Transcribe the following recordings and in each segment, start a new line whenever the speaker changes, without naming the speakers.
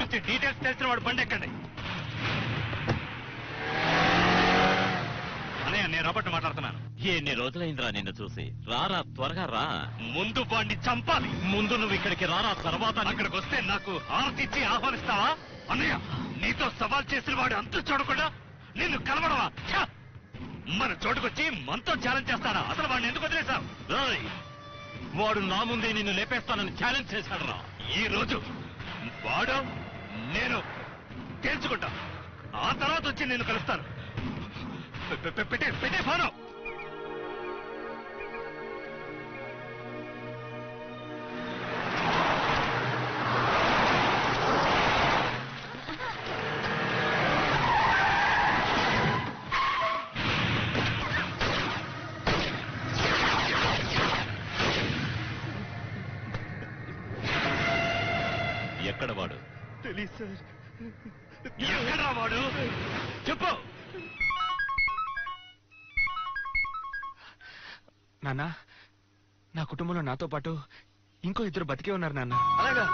గురించి డీటెయిల్స్ తెలిసిన వాడు బండి ఎక్కండి అన్నయ్య నేను రాబట్టి మాట్లాడుతున్నాను
ఎన్ని రోజులైందిరా నిన్ను చూసి రారా త్వరగా రా
ముందు వాడిని చంపాలి
ముందు నువ్వు ఇక్కడికి రారా తర్వాత నీ-
అక్కడికి వస్తే నాకు ఆర్తిచ్చి ఆహ్వానిస్తావా అన్నయ్య నీతో సవాల్ చేసిన వాడు అంతు చూడకుండా నిన్ను కలవడవా ఛ! మన చోటుకొచ్చి మనతో ఛాలెంజ్ చేస్తాడా అసలు వాడిని ఎందుకు వదిలేశావు
రాయ్ వాడు నా ముందే నిన్ను లేపేస్తానని ఛాలెంజ్ చేశాడు రా
ఈ రోజు వాడు నేను తేల్చుకుంటా ఆ తర్వాత వచ్చి నేను కలుస్తాను పె- పె- పె- పెట్టే పెట్టే ఫోను
ఎక్కడ వాడు
ఎక్కడా వాడు చెప్పు
నాన్న నా కుటుంబంలో నాతో పాటు ఇంకో ఇద్దరు బతికే ఉన్నారు నాన్న
అలాగా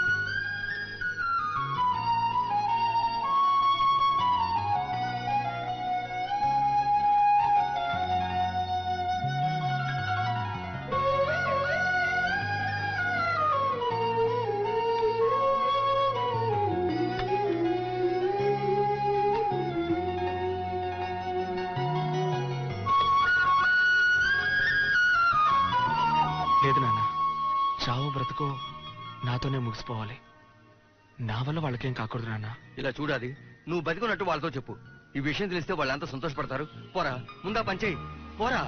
లేదు నాన్న చావు బ్రతుకో నాతోనే ముగిసిపోవాలి నా వల్ల వాళ్ళకేం కాకూడదు నాన్న
ఇలా చూడాలి నువ్వు బతికున్నట్టు వాళ్ళతో చెప్పు ఈ విషయం తెలిస్తే వాళ్ళంతా సంతోషపడతారు పోరా ముందా పంచేయి పోరా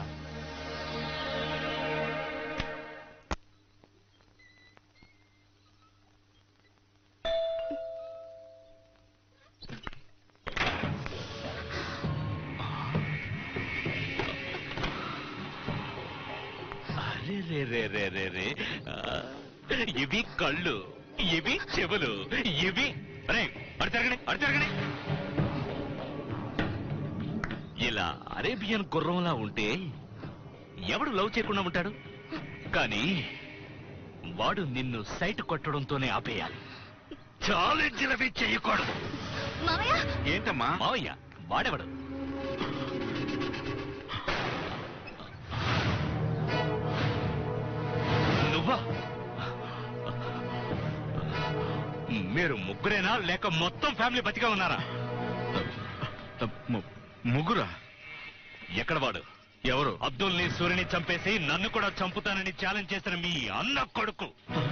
అరే రే రే రే రే రే ఆ, ఇవి కళ్ళు ఇవి చెవులు ఇవి
అరే అడి తిరగని అడి తిరగని
ఇలా అరేబియన్ గుర్రంలా ఉంటే ఎవడు లవ్ చేయకుండా ఉంటాడు కానీ వాడు నిన్ను సైట్ కొట్టడంతోనే ఆపేయాలి
ఛాలెంజ్లవి చేయకూడదు
మామయ్య
ఏంటమ్మా
మావయ్య వాడెవడు
నువ్వా మీరు ముగ్గురేనా లేక మొత్తం ఫ్యామిలీ బతిగా ఉన్నారా
ముగ్గురా
ఎక్కడ వాడు
ఎవరు
అబ్దుల్ ని సూర్యని చంపేసి నన్ను కూడా చంపుతానని ఛాలెంజ్ చేసిన మీ అన్న కొడుకు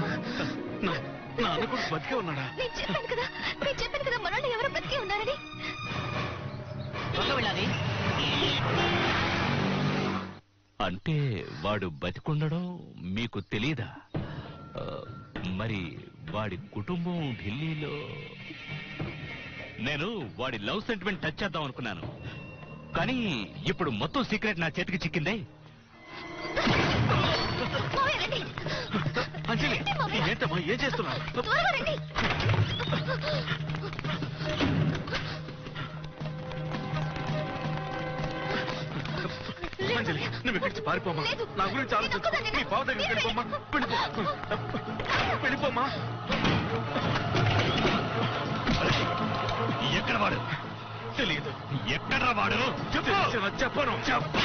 నాన్న కూడా బతికే ఉన్నాడా
నేను చెప్పాను కదా నేను చెప్పాను కదా మనల్ని ఎవరో బతికే ఉన్నారని
అంటే వాడు బతికుండడం మీకు తెలీదా ఆ, మరి వాడి కుటుంబం ఢిల్లీలో నేను వాడి లవ్ సెంటిమెంట్ టచ్ చేద్దాం అనుకున్నాను కానీ ఇప్పుడు మొత్తం సీక్రెట్ నా చేతికి చిక్కిందే
మామయ్య రండి
అంజలి
రండి, మామయ్య.
ఏంటమ్మా ఏం చేస్తున్నావు
త్వరగా రండి
అంజలి నువ్వు ఇక్కడి నుంచి పారిపోమా
లేదు.
నా గురించి
నేను
ఆలోచించు
ఒక్కదాన్నే.
మీ బావ దగ్గరికి వెళ్ళిపోమ్మా వెళ్ళిపో వెళ్ళిపోమ్మా
ఎక్కడ వాడు
తెలియదు
ఎక్కడ వాడు చెప్పు
తెలిసిన చెప్పను
చెప్పు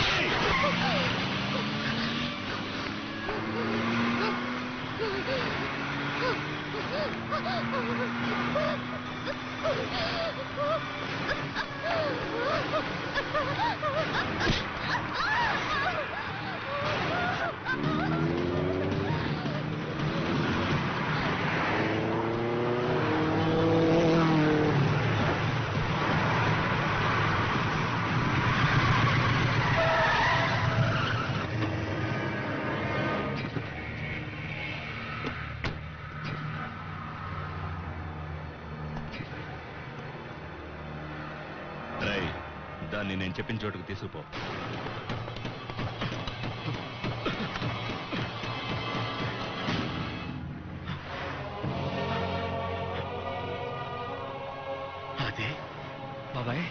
రేయ్, దాన్ని నేను చెప్పిన చోటుకు తీసుకుపో
అదే బాబాయ్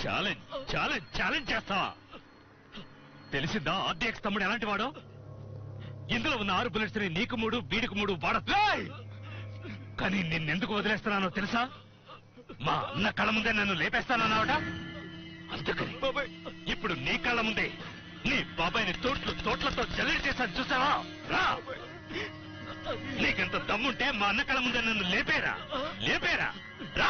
ఛాలెంజ్ ఛాలెంజ్ ఛాలెంజ్ చేస్తావా తెలిసిందా ఆర్డీఎక్స్ తమ్ముడు ఎలాంటి వాడో ఇందులో ఉన్న ఆరు బుల్లెట్స్ ని నీకు మూడు వీడికి మూడు వాడచ్చు కానీ నిన్నెందుకు వదిలేస్తున్నానో తెలుసా మా అన్న కళ్ళ ముందే నన్ను లేపేస్తానన్నావట అందుకని ఇప్పుడు నీ కళ్ళ ముందే నీ బాబాయిని తోట్లు తోట్లతో జల్లెడ చేశాను చూసావా రా నీకెంత దమ్ముంటే మా అన్న కళ్ళ ముందే నన్ను లేపేరా లేపేరా రా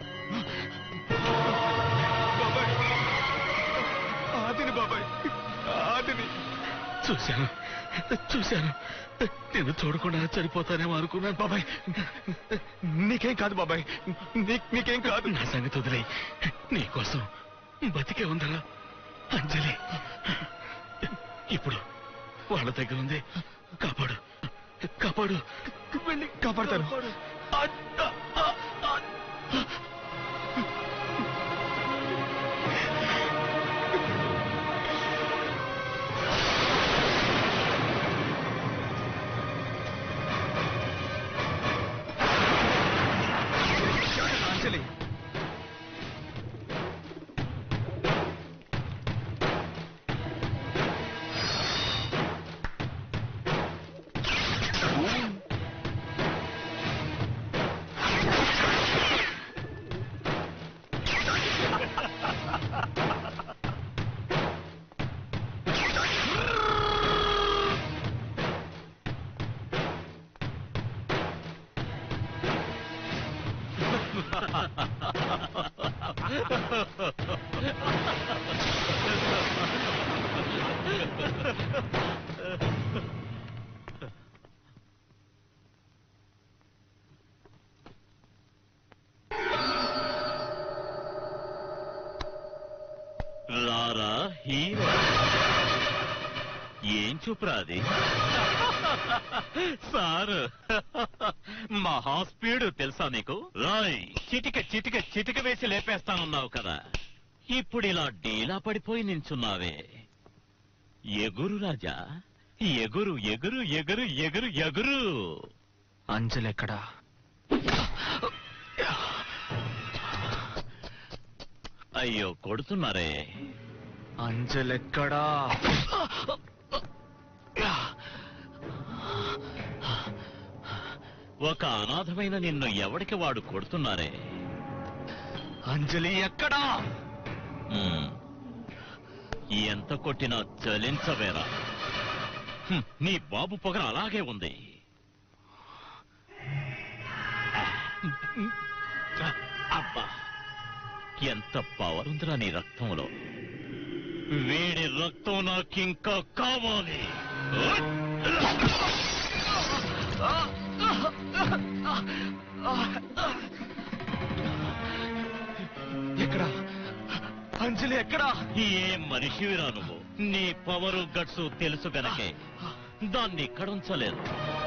ఆదిని బాబాయ్ ఆదిని చూశాను చూశాను నేను చూడకుండా చనిపోతానేమో అనుకున్నాను బాబాయ్ నీకేం కాదు బాబాయ్ నీ- నీకేం కాదు నా సంగతి వదిలే నీకోసం బతికే ఉందరా అంజలి ఇప్పుడు వాళ్ళ దగ్గర ఉంది కాపాడు కాపాడు వెళ్ళి కాపాడతాను అంజలి
రారా హీరో ఏం చూపురా అది సార్ మహా స్పీడ్ తెలుసా నీకు రాయ్ చిటిక చిటిక చిటిక వేసి లేపేస్తానున్నావు కదా ఇప్పుడు ఇలా డీలా పడిపోయి నించున్నావే ఎగురు రాజా ఎగురు ఎగురు ఎగురు ఎగురు ఎగురు
అంజలి ఎక్కడా
అయ్యో కొడుతున్నారే
అంజలి ఎక్కడా
ఒక అనాథమైన నిన్ను ఎవడికి వాడు కొడుతున్నారే
అంజలి ఎక్కడా
హ్మ్. ఎంత కొట్టినా చలించవేరా హ్మ్, నీ బాబు పొగర అలాగే ఉంది అబ్బా ఎంత పవర్ ఉందిరా నీ రక్తంలో వీడి రక్తం నాకింకా కావాలి
ఎక్కడా అంజలి ఎక్కడా
ఏ మనిషివిరా నువ్వు నీ పవరు గట్సు తెలుసు గనకే దాన్ని ఇక్కడ ఉంచలేదు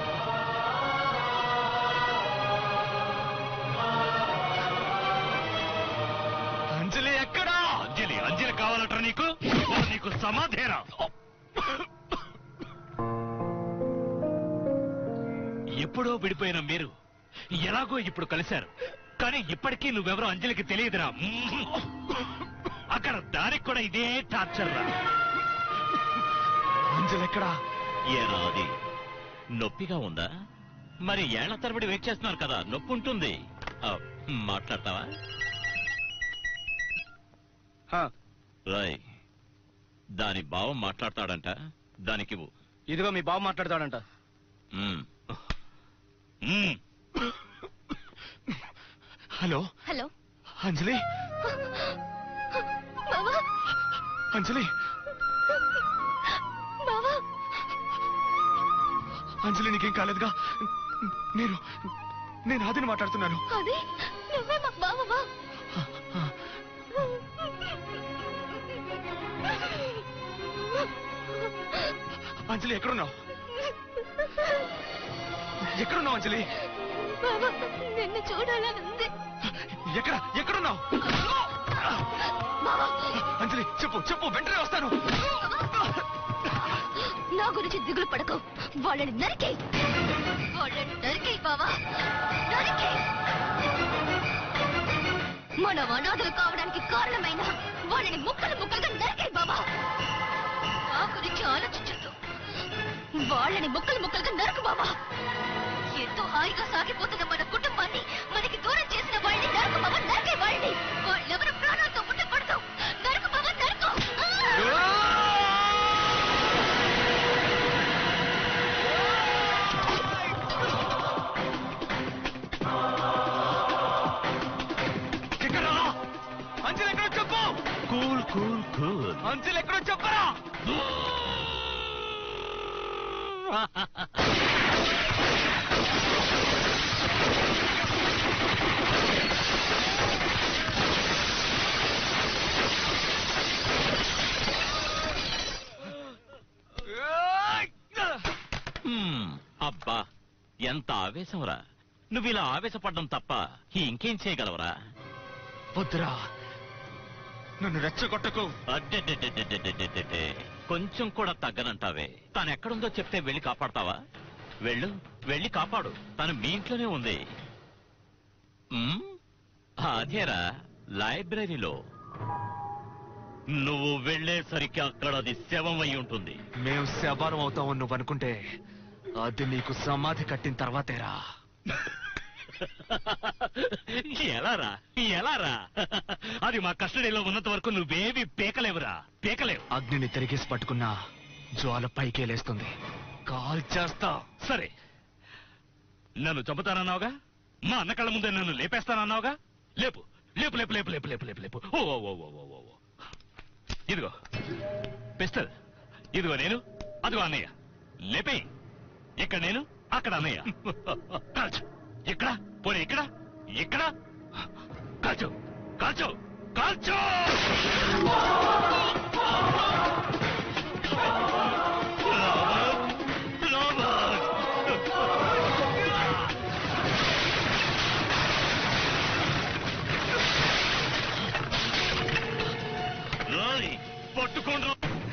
అంజలి ఎక్కడా
అంజలి అంజలి కావాలట నీకు ఓ, నీకు సమాధేరా ఎప్పుడో విడిపోయిన మీరు ఎలాగో ఇప్పుడు కలిశారు కానీ ఇప్పటికీ నువ్వెవరో అంజలికి తెలియదురా మ్మ్. అక్కడ దానికి కూడా ఇదే టార్చర్ రా
అంజలి ఎక్కడా
ఏరా అది నొప్పిగా ఉందా మరి ఏళ్ల తరబడి వెయిట్ చేస్తున్నారు కదా నొప్పి ఉంటుంది ఆ, మాట్లాడతావా రాయ్ దాని భావం మాట్లాడతాడంట దానికి
ఇదిగో మీ బాబు మాట్లాడతాడంట
మ్మ్.
హలో
హలో
అంజలి
బావా
అంజలి
బావా
అంజలి నీకేం కాలేదుగా నేను నేను ఆదిని మాట్లాడుతున్నాను
అదే నువ్వే మాకు బావవా
అంజలి ఎక్కడున్నావు ఎక్కడున్నావు అంజలి
బావా నిన్ను చూడాలని ఉంది
ఎక్కడ ఎక్కడున్నావు
బావా
అంజలి చెప్పు చెప్పు వెంటనే వస్తాను
నా గురించి దిగులు పడకు వాళ్ళని నరికేయ్ వాళ్ళని నరికేయ్ బావా నరికేయ్ మన అనాథలు కావడానికి కారణమైన వాళ్ళని ముక్కలు ముక్కలుగా నరికే బాబా ఆ గురించి ఆలోచించద్దు వాళ్ళని ముక్కలు ముక్కలుగా నరకు బాబా ఎంతో హాయిగా సాగిపోతున్న మన కుటుంబాన్ని మనకి దూరం చేసిన వాళ్ళని నరకు బాబా నరికే వాళ్ళని వాళ్ళెవరు ప్రాణాలతో ఉండకూడదు నరకు బాబా నరకు
ఎక్కడా అంచెలు ఎక్కడో చెప్పు
కూల్ కూల్ కూల్
అంచెలు ఎక్కడో చెప్పరా
హ్మ్, అబ్బా ఎంత ఆవేశంరా నువ్వు ఇలా ఆవేశపడ్డం తప్ప ఇంకేం చేయగలవరా
వద్దురా నన్ను రెచ్చగొట్టకు
అడ్డెడ్డెడ్డెడ్డెడ్డెడ్డెడ్డెడ్డె. కొంచెం కూడా తగ్గనంటావే తను ఎక్కడుందో చెప్తే వెళ్ళి కాపాడతావా వెళ్ళు వెళ్ళి కాపాడు తను మీ ఇంట్లోనే ఉంది ఉమ్, అదేరా లైబ్రరీలో నువ్వు వెళ్ళేసరికి అక్కడ అది శవం అయి ఉంటుంది
మేము శవారం అవుతామని నువ్వు అనుకుంటే అది నీకు సమాధి కట్టిన తర్వాతేరా
ఎలారా ఎలారా అది మా కస్టడీలో ఉన్నంత వరకు నువ్వేవి పీకలేవురా పీకలేవు
అగ్నిని తిరిగేసి పట్టుకున్నా జ్వాల పైకే లేస్తుంది కాల్ చేస్తా
సరే నన్ను చంపుతానన్నావుగా మా అన్న కళ్ళ ముందే నన్ను లేపేస్తానన్నావుగా లేపు లేపు లేపు లేపు లేపు లేపు లేపు లేపు ఓ ఓ ఓ ఓ ఓ ఓ ఓ. ఇదిగో పిస్టల్ ఇదిగో నేను అదిగో అన్నయ్య లేపే ఇక్కడ నేను అక్కడ అన్నయ్య కాల్చు ఇక్కడ పోనీ ఇక్కడ ఇక్కడ కాల్చు కాల్చు కాల్చు రాబర్ట్! రాబర్ట్! రాయ్ పట్టుకోండి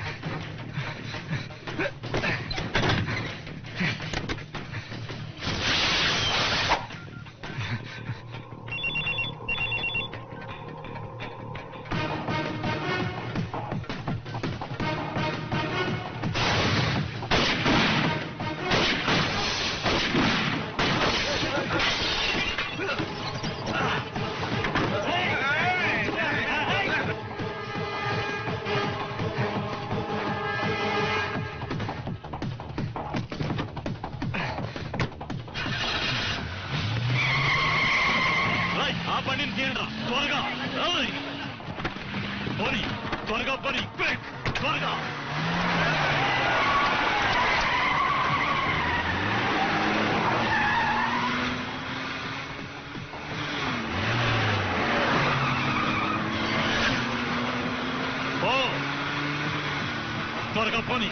రాయ్ ఆ బండిని తీయండి త్వరగా రాయ్ పోనీ త్వరగా పోనీ క్విక్ త్వరగా ఓ త్వరగా పోనీ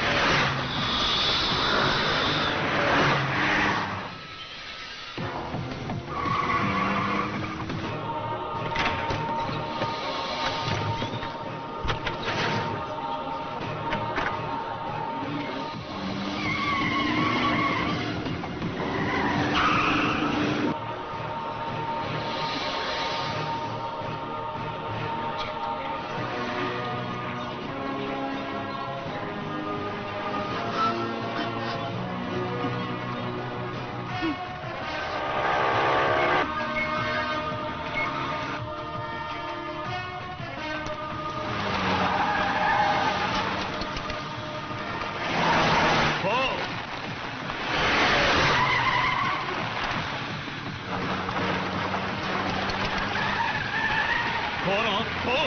పో పోరా పో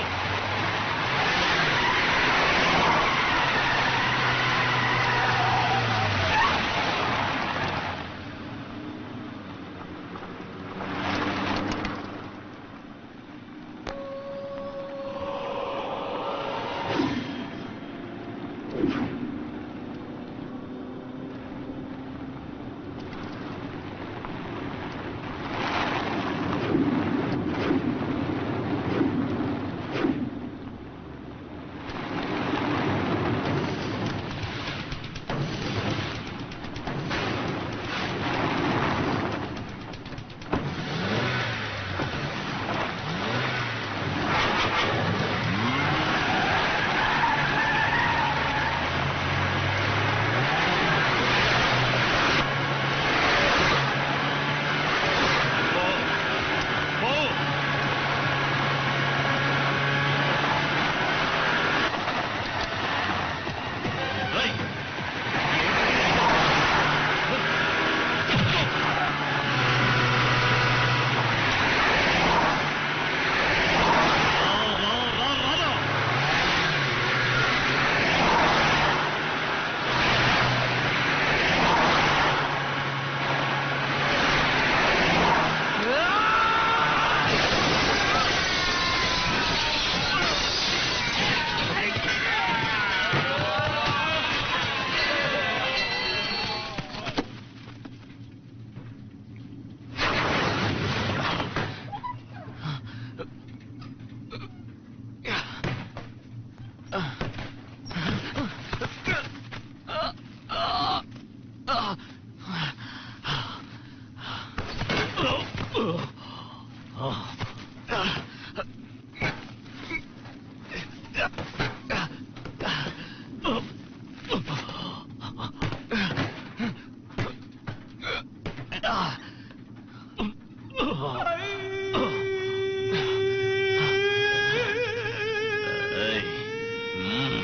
ఏయ్. మ్మ్.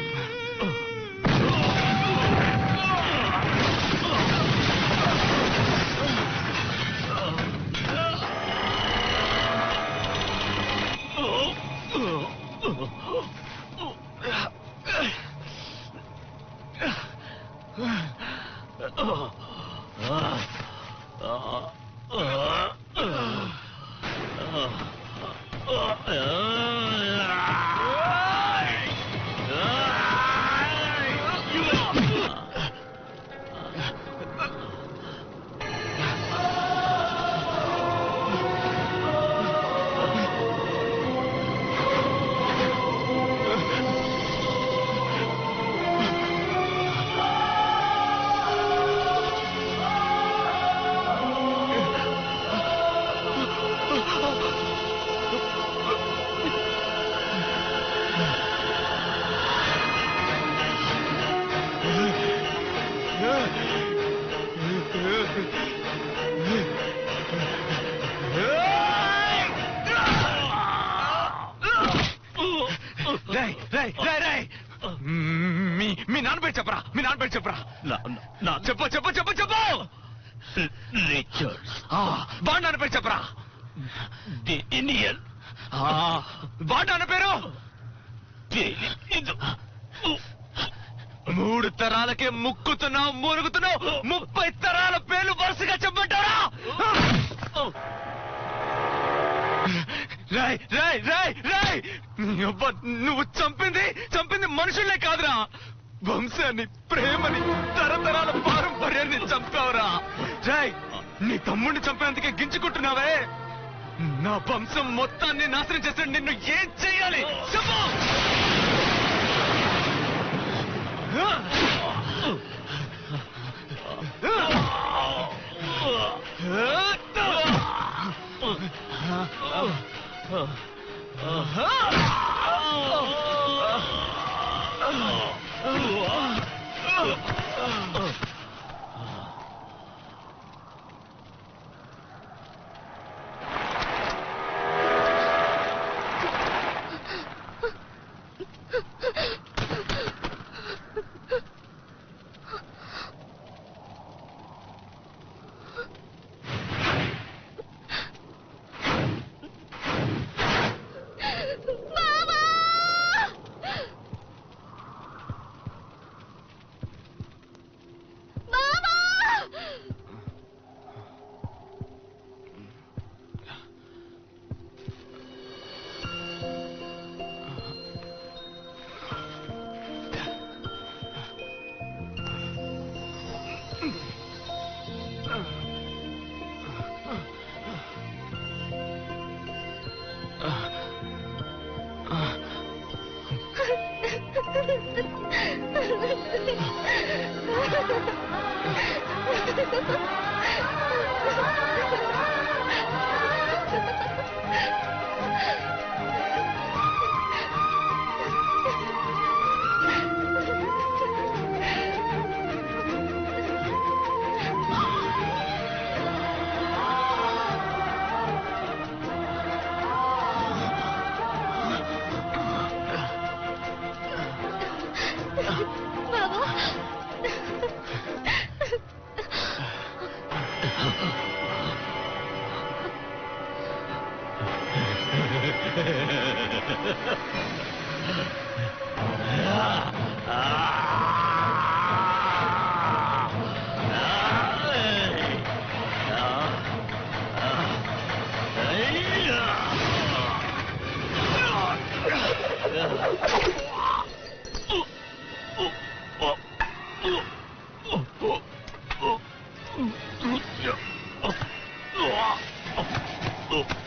రేయ్, రేయ్, రేయ్, రేయ్. మ్మ్, మీ మీ నాన్న పేరు చెప్పరా మీ నాన్న పేరు చెప్పరా
నా- నా
చెప్పు చెప్పు చెప్పు చెప్పు
రిచర్డ్స్
ఆ, వాడి నాన్న పేరు చెప్పరా
ది ఇండియన్
ఆ, వాడి నాన్న పేరు
తెలీదు
మూడు తరాలకే ముక్కుతున్నావు మురుగుతున్నావు ముప్పై తరాల పేర్లు వరుసగా చెప్పంటారా రాయ్ రాయ్ రాయ్ రాయ్ నీ అబ్బ నువ్వు చంపింది చంపింది మనుషులే కాదురా వంశాన్ని ప్రేమని తరతరాల పారంపర్యాన్ని చంపావురా రాయ్ నీ తమ్ముడిని చంపేందుకే గింజుకుంటున్నావే నా వంశం మొత్తాన్ని నాశనం చేస్తే నిన్ను ఏం చెయ్యాలి చెప్పు
బాబు
Oh.